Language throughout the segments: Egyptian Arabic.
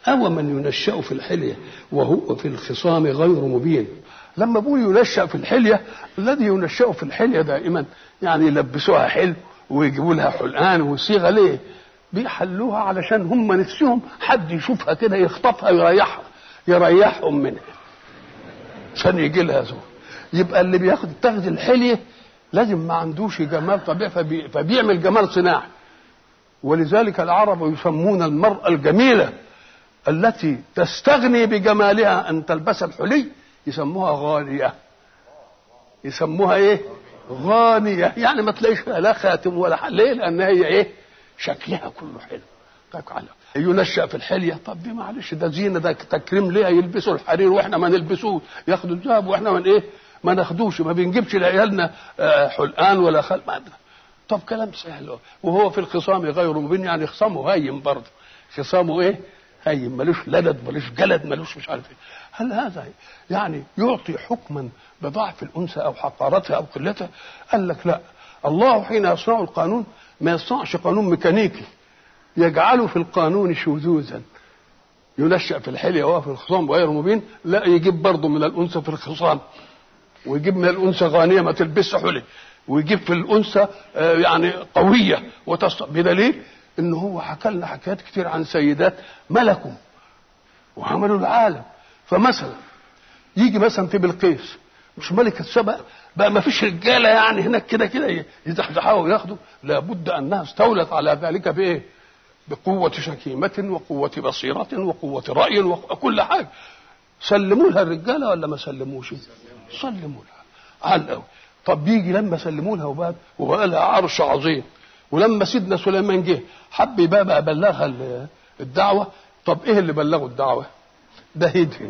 أو من ينشأ في الحلية وهو في الخصام غير مبين لما بقول ينشأ في الحلية الذي ينشأ في الحلية دائما يعني يلبسوها حلو ويجيبوا لها حلقان وصيغة ليه بيحلوها علشان هم نفسهم حد يشوفها كده يخطفها ويريحها يريحهم منها عشان يجي لها زوج يبقى اللي بياخد تاخد الحلية لازم ما عندوش جمال طبيعي فبي فبيعمل جمال صناعي ولذلك العرب يسمون المرأة الجميلة التي تستغني بجمالها أن تلبس الحلي يسموها غالية يسموها ايه غانية يعني ما تلاقيش فيها لا خاتم ولا حل ليه لأن هي ايه شكلها كله حلو طيب على ينشأ في الحلية طب دي معلش ده زينة ده تكريم ليه يلبسوا الحرير واحنا ما نلبسوه ياخدوا الذهب واحنا من ايه ما ناخدوش ما بنجيبش لعيالنا حلقان ولا خل ما طب كلام سهل وهو في الخصام غير مبين يعني خصامه هين برضه خصامه ايه هين ملوش لدد ملوش جلد ملوش مش عارف ايه هل هذا يعني يعطي حكما بضعف الانثى او حقارتها او قلتها قال لك لا الله حين يصنع القانون ما يصنعش قانون ميكانيكي يجعله في القانون شذوذا ينشأ في الحلية وهو في الخصام غير مبين لا يجيب برضه من الأنثى في الخصام ويجيب من الأنثى غانية ما تلبسش حلي ويجيب في الأنثى يعني قوية وتص... بدليل إن هو حكى لنا حكايات كتير عن سيدات ملكوا وعملوا العالم فمثلا يجي مثلا في بلقيس مش ملكة سبأ بقى ما فيش رجالة يعني هناك كده كده يزحزحوها وياخدوا لابد أنها استولت على ذلك بإيه؟ بقوة شكيمة وقوة بصيرة وقوة رأي وكل حاجة سلموا لها الرجالة ولا ما سلموش؟ سلموا لها على الأول طب يجي لما سلموا لها وبقى وبقى لها عرش عظيم ولما سيدنا سليمان جه حب يبقى بقى بلغها الدعوة طب ايه اللي بلغوا الدعوة؟ ده هدهد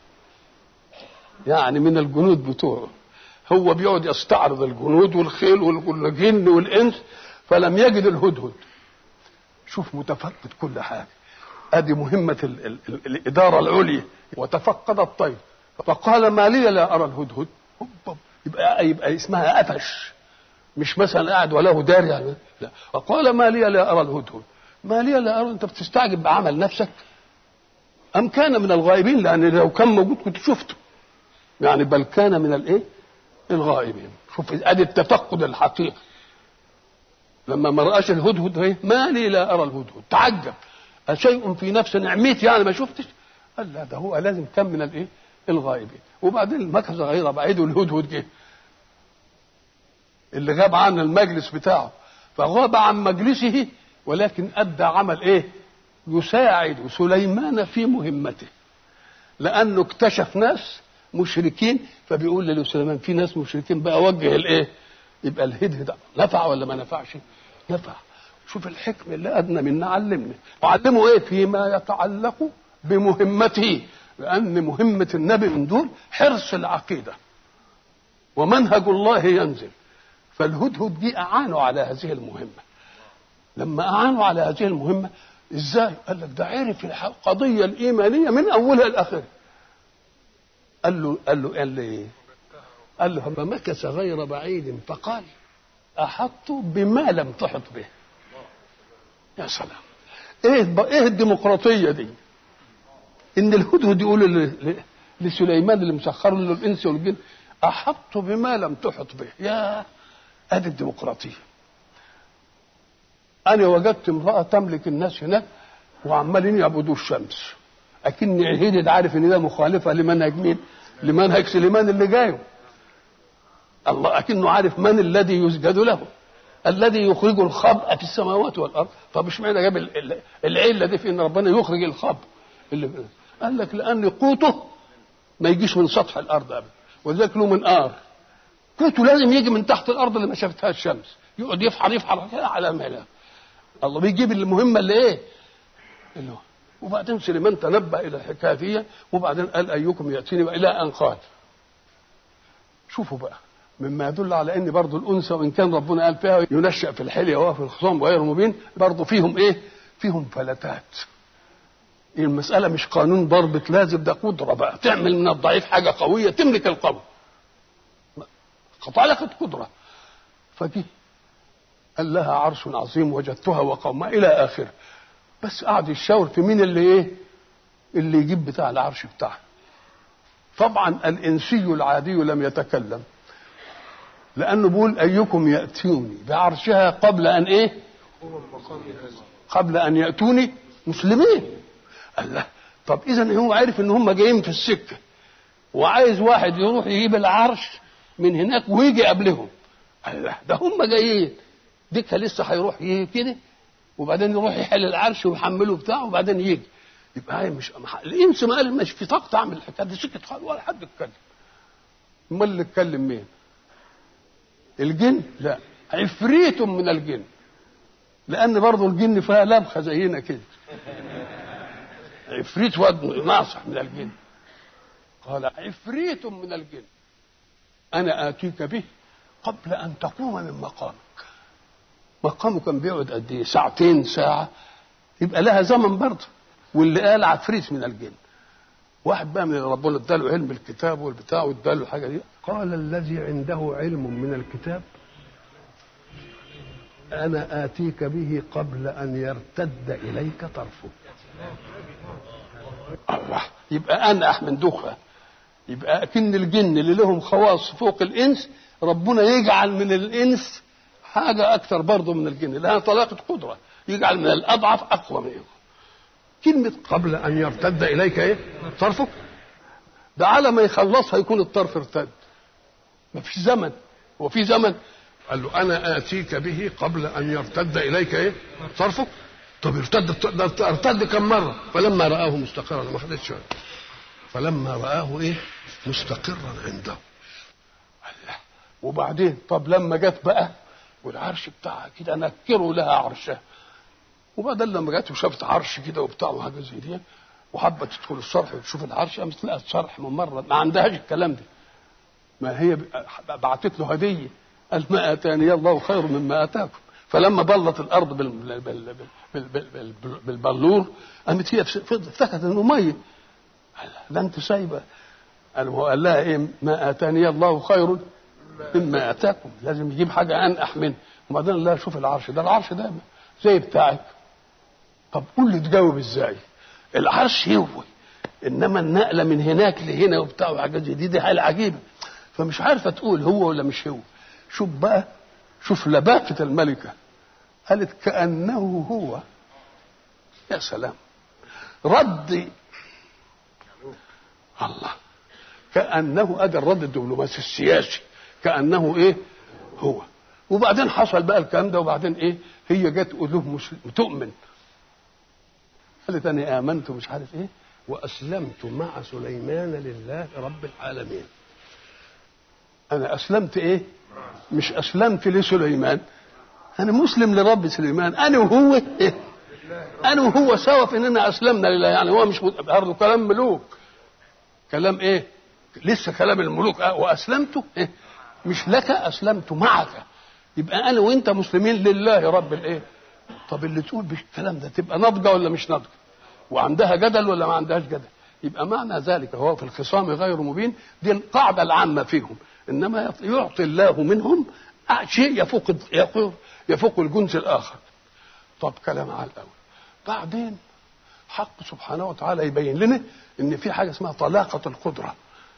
يعني من الجنود بتوعه هو بيقعد يستعرض الجنود والخيل والجن والانس فلم يجد الهدهد شوف متفقد كل حاجه ادي مهمه ال ال ال الاداره العليا وتفقد الطير فقال ما لي لا ارى الهدهد يبقى يبقى اسمها قفش مش مثلا قاعد وله دار يعني لا وقال ما لي لا ارى الهدهد ما لي لا ارى انت بتستعجب بعمل نفسك ام كان من الغائبين لان لو كان موجود كنت شفته يعني بل كان من الايه الغائبين شوف ادي التفقد الحقيقي لما ما رآش الهدهد ايه ما لي لا ارى الهدهد تعجب شيء في نفس نعمتي يعني ما شفتش قال لا ده هو لازم كان من الايه الغائبين وبعدين مكث غير بعيد والهدهد جه اللي غاب عن المجلس بتاعه فغاب عن مجلسه ولكن ادى عمل ايه يساعد سليمان في مهمته لانه اكتشف ناس مشركين فبيقول لسليمان في ناس مشركين بقى وجه الايه يبقى الهدهد نفع ولا ما نفعش نفع شوف الحكمة اللي أدنى منا علمنا وعلمه إيه فيما يتعلق بمهمته لأن مهمة النبي من دول حرص العقيدة ومنهج الله ينزل فالهدهد دي أعانوا على هذه المهمة لما أعانوا على هذه المهمة إزاي؟ قال لك ده عرف القضية الإيمانية من أولها لآخرها قال له قال له قال له إيه؟ قال له فمكث غير بعيد فقال أحط بما لم تحط به يا سلام ايه ايه الديمقراطيه دي ان الهدهد يقول لسليمان اللي مسخر له الانس والجن احط بما لم تحط به يا ادي الديمقراطيه انا وجدت امراه تملك الناس هناك وعمالين يعبدوا الشمس اكن الهدد عارف ان ده مخالفه لمنهج مين لمنهج سليمان اللي جايه الله اكنه عارف من الذي يسجد له الذي يخرج الخبء في السماوات والارض طب اشمعنى جاب العله دي في ان ربنا يخرج الخبء اللي قال لك لان قوته ما يجيش من سطح الارض ابدا ولذلك له منقار قوته لازم يجي من تحت الارض اللي ما شافتها الشمس يقعد يفحر يفحر كده على ما الله بيجيب المهمه اللي ايه اللي هو وبعدين سليمان تنبأ الى الحكايه دي وبعدين قال ايكم ياتيني الى ان قال شوفوا بقى مما يدل على ان برضه الانثى وان كان ربنا قال فيها ينشا في الحليه وهو في الخصام غير مبين برضه فيهم ايه؟ فيهم فلتات. المساله مش قانون ضربة لازم ده قدره بقى تعمل من الضعيف حاجه قويه تملك القوي. خطالقت قدره. فدي قال لها عرش عظيم وجدتها وقومها الى اخره. بس قعد يشاور في مين اللي ايه؟ اللي يجيب بتاع العرش بتاعها طبعا الانسي العادي لم يتكلم لانه بيقول ايكم ياتوني بعرشها قبل ان ايه قبل ان ياتوني مسلمين الله طب اذا هو عارف ان هم جايين في السكه وعايز واحد يروح يجيب العرش من هناك ويجي قبلهم الله ده هم جايين ديك لسه هيروح يجي كده وبعدين يروح يحل العرش ويحمله بتاعه وبعدين يجي يبقى هي مش الانس ما قال مش في طاقه تعمل الحكايه دي سكت خالص ولا حد اتكلم امال اللي اتكلم مين؟ الجن لا عفريت من الجن لان برضه الجن فيها لبخه زينا كده عفريت واد ناصح من الجن قال عفريت من الجن انا اتيك به قبل ان تقوم من مقامك مقامه كان بيقعد قد ايه ساعتين ساعه يبقى لها زمن برضه واللي قال عفريت من الجن واحد بقى من ربنا اداله علم الكتاب والبتاع واداله حاجه دي قال الذي عنده علم من الكتاب انا اتيك به قبل ان يرتد اليك طرفك الله يبقى انا من دخه يبقى اكن الجن اللي لهم خواص فوق الانس ربنا يجعل من الانس حاجه اكثر برضه من الجن لها طلاقه قدره يجعل من الاضعف اقوى منهم كلمة قبل أن يرتد إليك إيه؟ طرفك ده على ما يخلصها يكون الطرف ارتد ما فيش زمن هو في زمن قال له أنا آتيك به قبل أن يرتد إليك إيه؟ طرفك طب ارتد ارتد كم مرة فلما رآه مستقرا ما خدتش فلما رآه إيه؟ مستقرا عنده الله وبعدين طب لما جت بقى والعرش بتاعها كده نكروا لها عرشها وبعدين لما جت وشافت عرش كده وبتاع وحاجه زي دي وحابه تدخل الصرح وتشوف العرش قامت لقت صرح من مره ما عندهاش الكلام ده ما هي بعتت له هديه قال ما اتاني الله خير مما اتاكم فلما بلت الارض بال بال بال بال بال بال بالبلور قامت هي افتكرت انه ميه ده انت سايبه قال هو قال لها ايه ما اتاني الله خير مما اتاكم لازم يجيب حاجه انقح منه وبعدين لا شوف العرش ده العرش ده زي بتاعك طب قول لي تجاوب ازاي العرش هو انما النقله من هناك لهنا وبتاع وحاجات زي دي دي حاجه عجيبه فمش عارفه تقول هو ولا مش هو شوف بقى شوف لبافه الملكه قالت كانه هو يا سلام رد الله كانه ادى الرد الدبلوماسي السياسي كانه ايه هو وبعدين حصل بقى الكلام ده وبعدين ايه هي جت تقول له مسلم تؤمن قالت انا امنت مش عارف ايه واسلمت مع سليمان لله رب العالمين انا اسلمت ايه مش اسلمت لسليمان انا مسلم لرب سليمان انا وهو إيه؟ انا وهو سوا في اننا اسلمنا لله يعني هو مش برضه كلام ملوك كلام ايه لسه كلام الملوك أه واسلمت إيه؟ مش لك اسلمت معك يبقى انا وانت مسلمين لله رب الايه طب اللي تقول بالكلام ده تبقى ناضجه ولا مش ناضجه وعندها جدل ولا ما عندهاش جدل يبقى معنى ذلك هو في الخصام غير مبين دي القاعده العامه فيهم انما يعطي الله منهم شيء يفوق يفوق, يفوق الجنس الاخر طب كلام على الاول بعدين حق سبحانه وتعالى يبين لنا ان في حاجه اسمها طلاقه القدره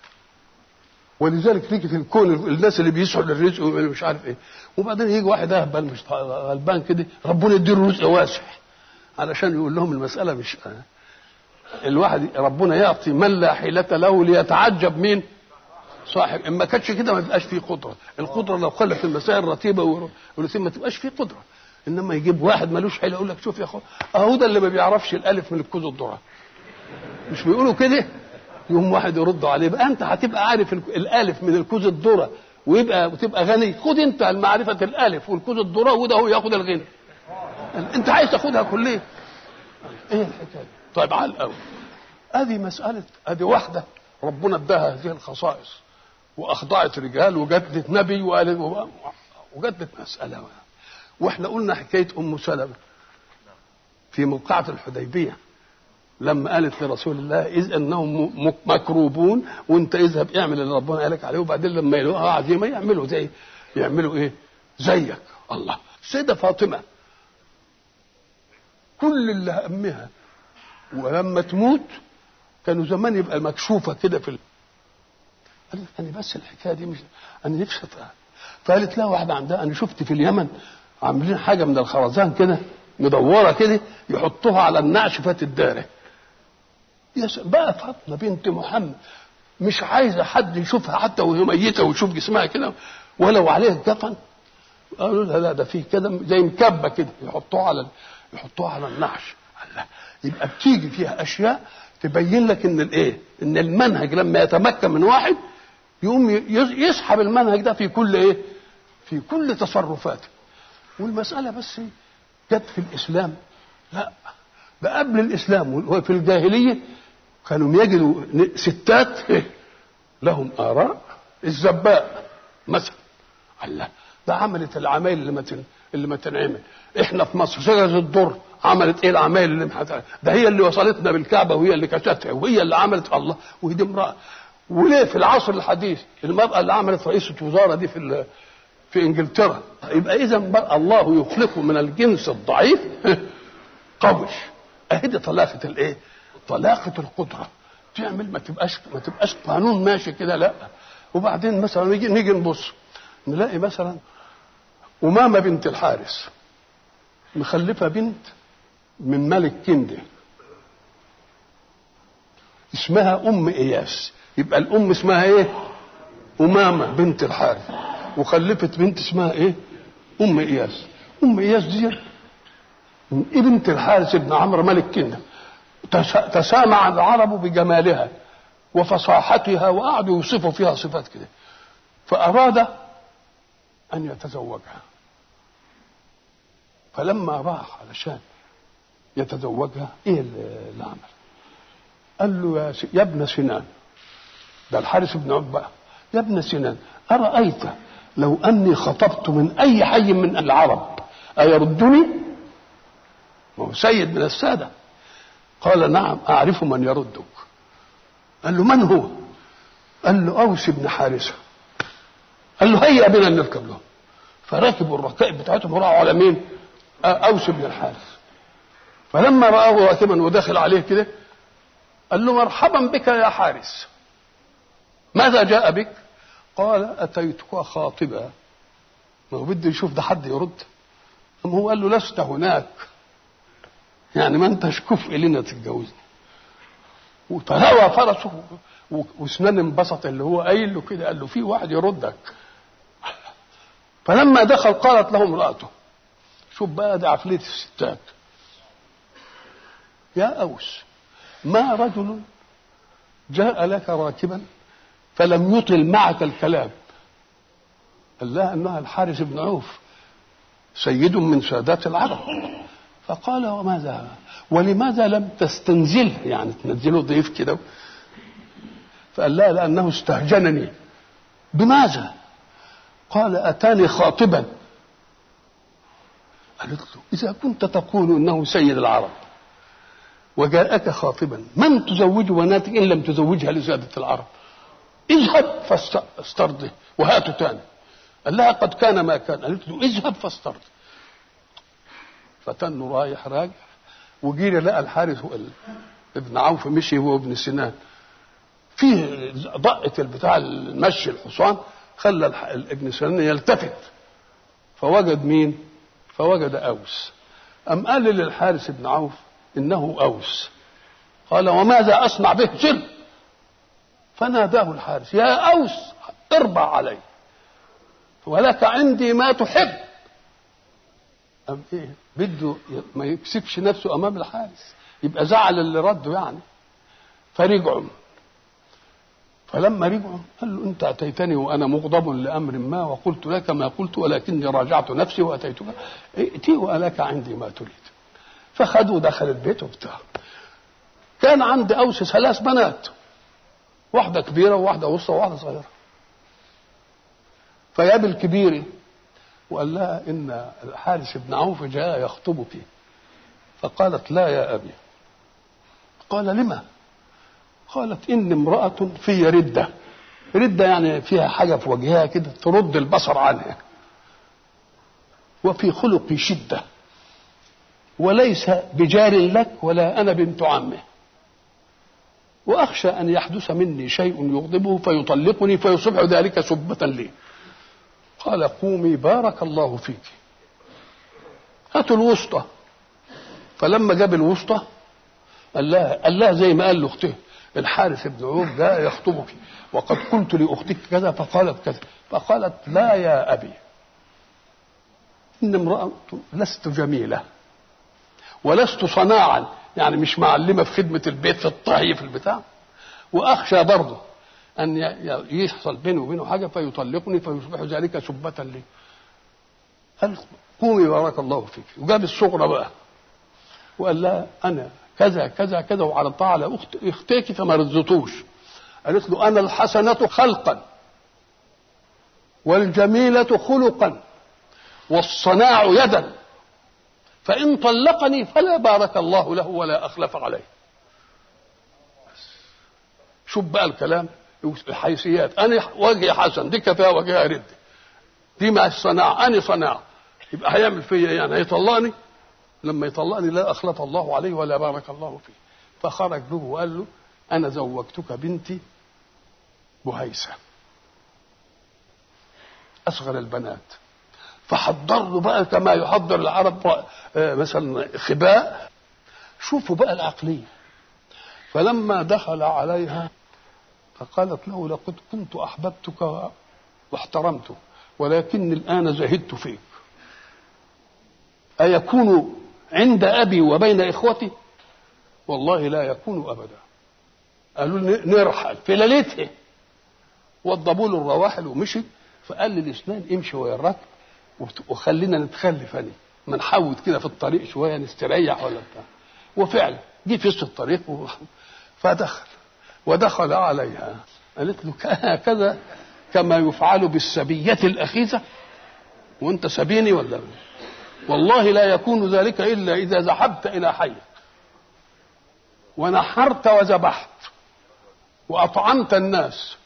ولذلك تيجي في الكون الناس اللي بيسعوا للرزق مش عارف ايه وبعدين يجي واحد اهبل مش غلبان كده ربنا يديله رزق واسع علشان يقول لهم المساله مش الواحد ربنا يعطي من لا حيلة له ليتعجب مين صاحب ان ما كانتش كده ما تبقاش فيه قدره القدره لو خلت المسائل رتيبه ورتيبه ما تبقاش فيه قدره انما يجيب واحد ملوش حيله يقول لك شوف يا اخو اهو ده اللي ما بيعرفش الالف من الكوز الذره مش بيقولوا كده يقوم واحد يرد عليه بقى انت هتبقى عارف الالف من الكوز الذره ويبقى وتبقى غني خد انت معرفه الالف والكوز الذره وده هو ياخد الغنى انت عايز تاخدها كليه ايه الحكايه طيب على الاول ادي مساله ادي واحده ربنا اداها هذه الخصائص واخضعت رجال وجدت نبي وقالت وجدت مساله واحنا قلنا حكايه ام سلمه في موقعة الحديبيه لما قالت لرسول الله اذ انهم مكروبون وانت اذهب اعمل اللي ربنا قالك عليه وبعدين لما يلاقوها عزيمه يعملوا زي يعملوا ايه؟ زيك الله سيده فاطمه كل اللي همها ولما تموت كانوا زمان يبقى مكشوفه كده في ال... قالت انا بس الحكايه دي مش انا نفسي أطلع. فقالت لا واحده عندها انا شفت في اليمن عاملين حاجه من الخرزان كده مدوره كده يحطوها على النعش فاتداره يا س- بقى فاطمه بنت محمد مش عايزه حد يشوفها حتى وهي ميته ويشوف جسمها كده ولو عليه كفن قالوا لها لا ده فيه كده زي مكبه كده يحطوها على يحطوها على النعش الله يبقى بتيجي فيها اشياء تبين لك ان الايه ان المنهج لما يتمكن من واحد يقوم ي- يسحب المنهج ده في كل ايه في كل تصرفاته والمساله بس جت في الاسلام لا ده قبل الاسلام وفي الجاهليه كانوا يجدوا ستات لهم اراء الزباء مثلا الله ده عملت العمايل اللي ما تن... اللي ما تنعمل احنا في مصر شجره الدر عملت ايه العمايل اللي محت... ده هي اللي وصلتنا بالكعبه وهي اللي كشفتها وهي اللي عملت الله وهي دي امراه وليه في العصر الحديث المراه اللي عملت رئيسه وزاره دي في ال... في انجلترا يبقى اذا بقى الله يخلقه من الجنس الضعيف قوي اهي دي طلاقه الايه؟ طلاقه القدره تعمل ما تبقاش ما تبقاش قانون ماشي كده لا وبعدين مثلا نيجي نيجي نبص نلاقي مثلا أمامة بنت الحارس مخلفة بنت من ملك كندة اسمها أم إياس يبقى الأم اسمها إيه؟ أمامة بنت الحارس وخلفت بنت اسمها إيه؟ أم إياس أم إياس دي بنت الحارس بن عمرو ملك كندة تس- تسامع العرب بجمالها وفصاحتها وقعدوا يوصفوا فيها صفات كده فأراد أن يتزوجها فلما راح علشان يتزوجها إيه اللي عمل؟ قال له يا, س... يا ابن سنان ده الحارس بن عقبة يا ابن سنان أرأيت لو أني خطبت من أي حي من العرب أيردني؟ ما هو سيد من السادة قال نعم أعرف من يردك قال له من هو؟ قال له أوس بن حارثة قال له هيا بنا نركب له فركبوا الركائب بتاعتهم وراحوا على مين؟ اوس بن الحارث فلما رآه راكبا ودخل عليه كده قال له مرحبا بك يا حارس ماذا جاء بك؟ قال أتيتك خاطبا ما هو بده يشوف ده حد يرد أما هو قال له لست هناك يعني ما انتش كفء لنا تتجوزني وتهوى فرسه وسنان انبسط اللي هو قايل له كده قال له في واحد يردك فلما دخل قالت له امرأته شوف بقى ده عفلية الستات يا أوس ما رجل جاء لك راكبا فلم يطل معك الكلام قال لها انها الحارث بن عوف سيد من سادات العرب فقال وماذا ولماذا لم تستنزله يعني تنزله ضيف كده فقال لا لانه استهجنني بماذا قال اتاني خاطبا قالت له اذا كنت تقول انه سيد العرب وجاءك خاطبا من تزوج بناتك ان لم تزوجها لساده العرب اذهب فاسترضه وهاته تاني قال لها قد كان ما كان قالت له اذهب فاسترضه فتن رايح راجع وجينا لقى الحارث ابن عوف مشي هو ابن سنان فيه ضقة البتاع المشي الحصان خلى ابن سنان يلتفت فوجد مين؟ فوجد أوس أم قال للحارث بن عوف إنه أوس قال وماذا أصنع به سر فناداه الحارث يا أوس اربع علي ولك عندي ما تحب أم إيه بده ما يكسبش نفسه أمام الحارس يبقى زعل اللي رده يعني فرجعوا فلما رجعوا قال له أنت أتيتني وأنا مغضب لأمر ما وقلت لك ما قلت ولكني راجعت نفسي وأتيتك ائتي ولك عندي ما تريد فخدوا دخل البيت وبتاع كان عند أوس ثلاث بنات واحدة كبيرة وواحدة وسطى وواحدة صغيرة فجاب الكبيرة وقال لها إن الحارث بن عوف جاء يخطبك فقالت لا يا أبي قال لما قالت إن امرأة في ردة ردة يعني فيها حاجة في وجهها كده ترد البصر عنها وفي خلقي شدة وليس بجار لك ولا أنا بنت عمه واخشى ان يحدث مني شيء يغضبه فيطلقني فيصبح ذلك سبة لي قال قومي بارك الله فيك هاتوا الوسطى فلما جاب الوسطى قال لها قال لها زي ما قال لاخته الحارث بن عوف جاء يخطبك وقد قلت لاختك كذا فقالت كذا فقالت لا يا ابي ان امراه لست جميله ولست صناعا يعني مش معلمه في خدمه البيت في الطهي في البتاع واخشى برضه ان يحصل بيني وبينه حاجه فيطلقني فيصبح ذلك سبة لي قال قومي بارك الله فيك وجاب الصغرى بقى وقال لها انا كذا كذا كذا وعرضتها على اخت اختك فما رزتوش قالت له انا الحسنه خلقا والجميله خلقا والصناع يدا فان طلقني فلا بارك الله له ولا اخلف عليه شوف بقى الكلام الحيثيات انا وجهي حسن دي كفايه وجهها رد دي ما الصناعه انا صناعه يبقى هيعمل فيا يعني هيطلقني لما يطلقني لا اخلف الله عليه ولا بارك الله فيه فخرج له وقال له انا زوجتك بنتي بهيسه اصغر البنات فحضر له بقى كما يحضر العرب مثلا خباء شوفوا بقى العقليه فلما دخل عليها فقالت له لقد كنت احببتك واحترمتك ولكن الان زهدت فيك ايكون عند ابي وبين اخوتي والله لا يكون ابدا قالوا نرحل في ليلتها وضبوا له الرواحل ومشي فقال للاثنين امشي ويا الركب وخلينا نتخلف انا ما نحوت كده في الطريق شويه نستريح ولا بتاع وفعلا جه في وسط الطريق و... فدخل ودخل عليها قالت له هكذا كما يفعل بالسبية الأخيسة وأنت سبيني ولا والله لا يكون ذلك إلا إذا ذهبت إلى حيك ونحرت وذبحت وأطعمت الناس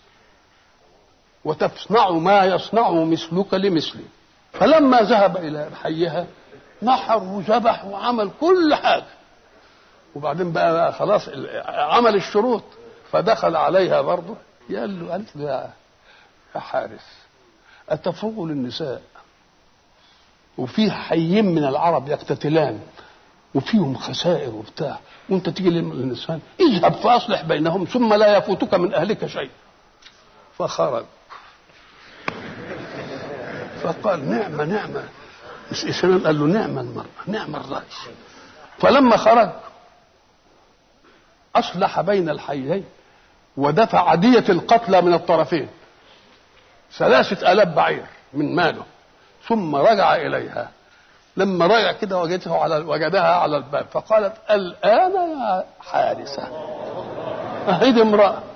وتصنع ما يصنع مثلك لمثلي فلما ذهب إلى حيها نحر وذبح وعمل كل حاجة وبعدين بقى خلاص عمل الشروط فدخل عليها برضه قال له قالت له يا حارس أتفوق للنساء وفي حيين من العرب يقتتلان وفيهم خسائر وبتاع وانت تيجي للنسان اذهب فاصلح بينهم ثم لا يفوتك من اهلك شيء فخرج فقال نعمة نعمة سليمان قال له نعم المرأة نعم الرأي فلما خرج أصلح بين الحيين ودفع عدية القتلى من الطرفين ثلاثة آلاف بعير من ماله ثم رجع إليها لما رجع كده وجدته على وجدها على الباب فقالت الآن يا حارسة أهيد امرأة